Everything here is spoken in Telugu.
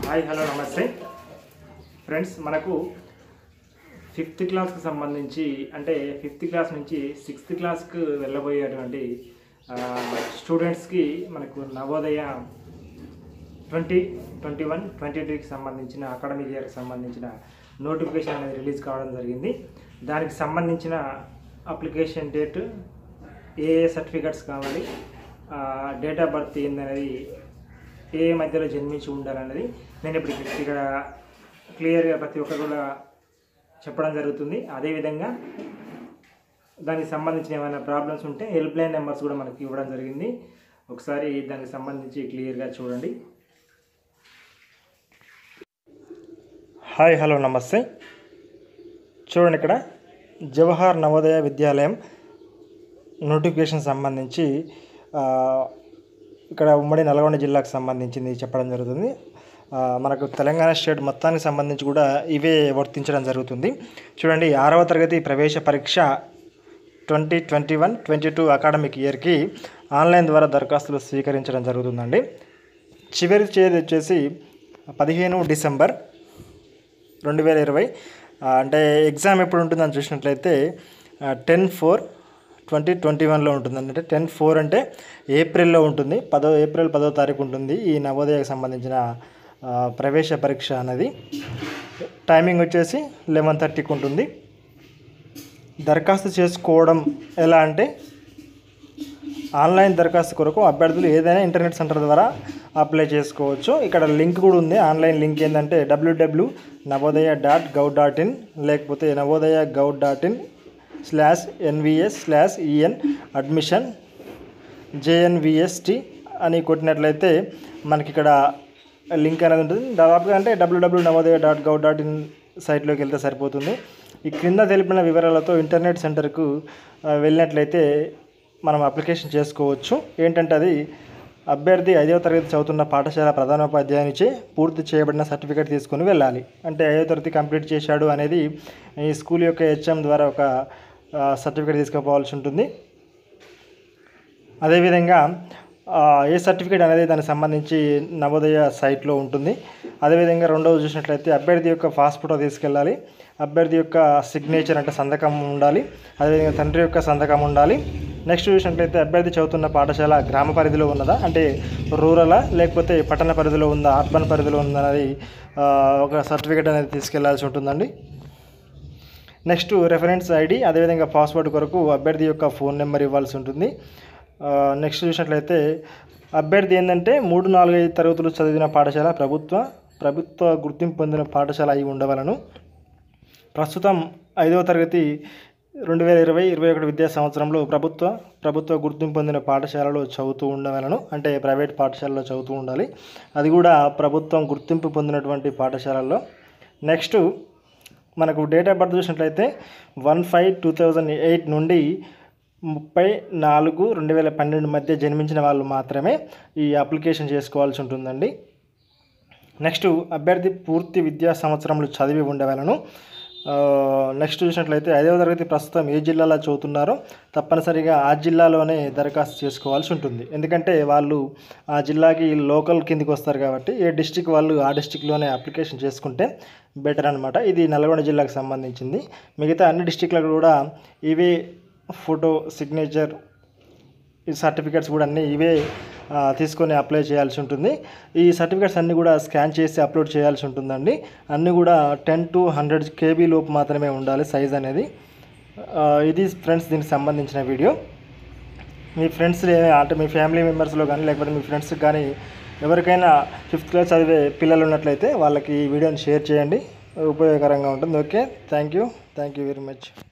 హాయ్ హలో నమస్తే ఫ్రెండ్స్ మనకు ఫిఫ్త్ క్లాస్కి సంబంధించి అంటే ఫిఫ్త్ క్లాస్ నుంచి సిక్స్త్ క్లాస్కి వెళ్ళబోయేటువంటి ఆ, స్టూడెంట్స్కి మనకు Navodaya twenty twenty one twenty టూకి సంబంధించిన అకాడమిక్ ఇయర్కి సంబంధించిన నోటిఫికేషన్ అనేది రిలీజ్ కావడం జరిగింది దానికి సంబంధించిన అప్లికేషన్ డేట్ ఏ ఏ సర్టిఫికెట్స్ కావాలి డేట్ ఆఫ్ బర్త్ ఏందనేది ఏ మధ్యలో జన్మించి ఉండాలన్నది నేను ఇప్పుడు ఇక్కడ- ఇక్కడ క్లియర్గా ప్రతి ఒక్కరు కూడా చెప్పడం జరుగుతుంది అదేవిధంగా దానికి సంబంధించిన ఏమైనా ప్రాబ్లమ్స్ ఉంటే హెల్ప్ లైన్ నెంబర్స్ కూడా మనకి ఇవ్వడం జరిగింది ఒకసారి దానికి సంబంధించి క్లియర్గా చూడండి హాయ్ హలో నమస్తే చూడండి ఇక్కడ జవహర్ నవోదయ విద్యాలయం నోటిఫికేషన్ సంబంధించి ఆ, ఇక్కడ ఉమ్మడి నల్గొండ జిల్లాకు సంబంధించింది చెప్పడం జరుగుతుంది ఆ, మనకు తెలంగాణ స్టేట్ మొత్తానికి సంబంధించి కూడా ఇవే వర్తించడం జరుగుతుంది చూడండి ఆరవ తరగతి ప్రవేశ పరీక్ష twenty twenty one twenty two academic ఇయర్కి ఆన్లైన్ ద్వారా దరఖాస్తులు స్వీకరించడం జరుగుతుందండి చివరి తేదీ వచ్చేసి పదిహేను డిసెంబర్ రెండు వేల ఇరవై ఆ, అంటే ఎగ్జామ్ ఎప్పుడు ఉంటుందని చూసినట్లయితే టెన్ ఫోర్ ట్వంటీ ట్వంటీ వన్లో ఉంటుంది అంటే టెన్ ఫోర్ అంటే ఏప్రిల్లో ఉంటుంది పదో ఏప్రిల్ పదో తారీఖు ఉంటుంది ఈ నవోదయకు సంబంధించిన ఆ, ప్రవేశ పరీక్ష అనేది టైమింగ్ వచ్చేసి లెవెన్ థర్టీకి ఉంటుంది దరఖాస్తు చేసుకోవడం ఎలా అంటే ఆన్లైన్ దరఖాస్తు కొరకు అభ్యర్థులు ఏదైనా ఇంటర్నెట్ సెంటర్ ద్వారా అప్లై చేసుకోవచ్చు ఇక్కడ లింక్ కూడా ఉంది ఆన్లైన్ లింక్ ఏంటంటే W W Navodaya dot gov dot in లేకపోతే Navodaya gov dot in slash NVS slash EN admission JNVST అని కొట్టినట్లయితే మనకి ఇక్కడ లింక్ అనేది ఉంటుంది దాదాపుగా అంటే W W Navodaya dot gov dot in సైట్లోకి వెళ్తే సరిపోతుంది ఈ క్రింద తెలిపిన వివరాలతో ఇంటర్నెట్ సెంటర్కు ఆ, వెళ్ళినట్లయితే మనం అప్లికేషన్ చేసుకోవచ్చు ఏంటంటే అది అభ్యర్థి ఐదవ తరగతి చదువుతున్న పాఠశాల ప్రధానోపాధ్యాయునిచే పూర్తి చేయబడిన సర్టిఫికేట్ తీసుకొని వెళ్ళాలి అంటే ఐదవ తరగతి కంప్లీట్ చేశాడు అనేది ఈ స్కూల్ యొక్క హెచ్ఎం ద్వారా ఒక ఆ, సర్టిఫికేట్ తీసుకుపోవాల్సి ఉంటుంది అదేవిధంగా ఆ, ఏ సర్టిఫికేట్ అనేది దానికి సంబంధించి నవోదయ సైట్లో ఉంటుంది అదేవిధంగా రెండవది చూసినట్లయితే అభ్యర్థి యొక్క పాస్ ఫోటో తీసుకెళ్ళాలి అభ్యర్థి యొక్క సిగ్నేచర్ అంటే సంతకం ఉండాలి అదేవిధంగా తండ్రి యొక్క సంతకం ఉండాలి నెక్స్ట్ చూసినట్లయితే అభ్యర్థి చదువుతున్న పాఠశాల గ్రామ పరిధిలో ఉన్నదా అంటే రూరలా లేకపోతే పట్టణ పరిధిలో ఉందా అర్బన్ పరిధిలో ఉందా అనేది ఆ, ఒక సర్టిఫికేట్ అనేది తీసుకెళ్లాల్సి ఉంటుందండి నెక్స్ట్ రెఫరెన్స్ ఐడి అదేవిధంగా పాస్వర్డ్ కొరకు అభ్యర్థి యొక్క ఫోన్ నెంబర్ ఇవ్వాల్సి ఉంటుంది ఆ, నెక్స్ట్ చూసినట్లయితే అభ్యర్థి ఏంటంటే మూడు నాలుగు ఐదు తరగతులు చదివిన పాఠశాల ప్రభుత్వ ప్రభుత్వ గుర్తింపు పొందిన పాఠశాల అయి ఉండవలను ప్రస్తుతం ఐదవ తరగతి రెండు వేల ఇరవై ఇరవై ఒకటి విద్యా సంవత్సరంలో ప్రభుత్వ ప్రభుత్వ గుర్తింపు పొందిన పాఠశాలలో చదువుతూ ఉండవలను అంటే ప్రైవేట్ పాఠశాలలో చదువుతూ ఉండాలి అది కూడా ప్రభుత్వం గుర్తింపు పొందినటువంటి పాఠశాలల్లో నెక్స్ట్ మనకు డేట్ ఆఫ్ బర్త్ చూసినట్లయితే one five two thousand eight నుండి ముప్పై నాలుగు రెండు వేల పన్నెండు మధ్య జన్మించిన వాళ్ళు మాత్రమే ఈ అప్లికేషన్ చేసుకోవాల్సి ఉంటుందండి నెక్స్ట్ అభ్యర్థి పూర్తి విద్యా సంవత్సరంలో చదివి ఉండవలను ఆ, నెక్స్ట్ చూసినట్లయితే ఐదవ తరగతి ప్రస్తుతం ఏ జిల్లాలో చదువుతున్నారో తప్పనిసరిగా ఆ జిల్లాలోనే దరఖాస్తు చేసుకోవాల్సి ఉంటుంది ఎందుకంటే వాళ్ళు ఆ జిల్లాకి లోకల్ కిందికి వస్తారు కాబట్టి ఏ డిస్టిక్ వాళ్ళు ఆ డిస్టిక్లోనే అప్లికేషన్ చేసుకుంటే బెటర్ అనమాట ఇది నల్గొండ జిల్లాకు సంబంధించింది మిగతా అన్ని డిస్టిక్లకు కూడా ఇవే ఫోటో సిగ్నేచర్ ఈ సర్టిఫికేట్స్ కూడా అన్నీ ఇవే ఆ, తీసుకొని అప్లై చేయాల్సి ఉంటుంది ఈ సర్టిఫికేట్స్ అన్నీ కూడా స్కాన్ చేసి అప్లోడ్ చేయాల్సి ఉంటుందండి అన్నీ కూడా టెన్ టు హండ్రెడ్ కేబీ లోపు మాత్రమే ఉండాలి సైజ్ అనేది ఆ, ఇది ఫ్రెండ్స్ దీనికి సంబంధించిన వీడియో మీ ఫ్రెండ్స్ అంటే మీ ఫ్యామిలీ మెంబర్స్లో కానీ లేకపోతే మీ ఫ్రెండ్స్కి కానీ ఎవరికైనా ఫిఫ్త్ క్లాస్ చదివే పిల్లలు ఉన్నట్లయితే వాళ్ళకి ఈ వీడియోని షేర్ చేయండి ఉపయోగకరంగా ఉంటుంది okay thank you thank you very much